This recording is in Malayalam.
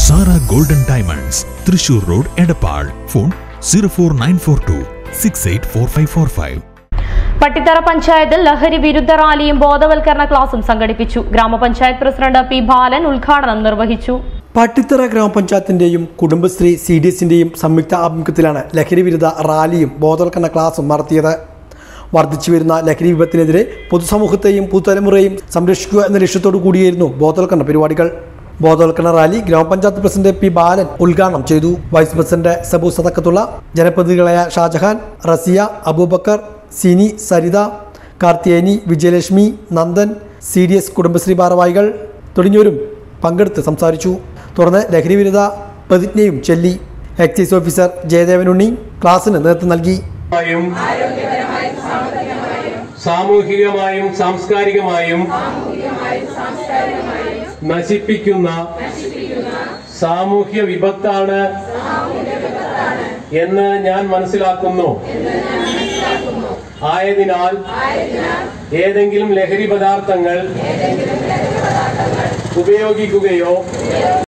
Sara golden diamonds Thrissur road Edappal phone zero four nine four two six eight four five four five Pattithara പഞ്ചായത്തിൽ ലഹരി വിരുദ്ധ റാലിയും ബോധവൽക്കരണ ക്ലാസും സംഘടിപ്പിച്ചു ഗ്രാമപഞ്ചായത്ത് പ്രസിഡന്റ് പി ബാലൻ ഉദ്ഘാടനം നിർവഹിച്ചു പട്ടിത്തറ ഗ്രാമപഞ്ചായത്തിന്റെയും കുടുംബശ്രീ സി ഡി എസിന്റെയും സംയുക്ത ആഭിമുഖ്യത്തിലാണ് ലഹരി വിരുദ്ധ റാലിയും ബോധവൽക്കരണ ക്ലാസും നടത്തിയത് വർദ്ധിച്ചു വരുന്ന ലഹരി വിപത്തിനെതിരെ പൊതുസമൂഹത്തെയും പുതുതലമുറയെയും സംരക്ഷിക്കുക എന്ന ലക്ഷ്യത്തോടു കൂടിയായിരുന്നു ബോധവൽക്കരണ പരിപാടികൾ ബോധവൽക്കരണ റാലി ഗ്രാമപഞ്ചായത്ത് പ്രസിഡന്റ് പി ബാലൻ ഉദ്ഘാടനം ചെയ്തു വൈസ് പ്രസിഡന്റ് സബു സദക്കത്തുള്ള ജനപ്രതിനിധികളായ Shajahan Rasiya Aboobacker Sini Saritha Karthiyeni Vijayalakshmi Nandan C D S Kudumbashree ഭാരവാഹികൾ തുടങ്ങിയവരും പങ്കെടുത്ത് സംസാരിച്ചു തുടർന്ന് ലഹരി വിരുദ്ധ പ്രതിജ്ഞയും ചൊല്ലി എക്സൈസ് ഓഫീസർ ജയദേവനുണ്ണി ക്ലാസ്സിന് നേതൃത്വം നൽകി ആയും സാമൂഹികമായും സാംസ്കാരികമായും നശിപ്പിക്കുന്ന സാമൂഹ്യ വിപത്താണ് എന്ന് ഞാൻ മനസ്സിലാക്കുന്നു ആയതിനാൽ ഏതെങ്കിലും ലഹരി പദാർത്ഥങ്ങൾ ഉപയോഗിക്കുകയോ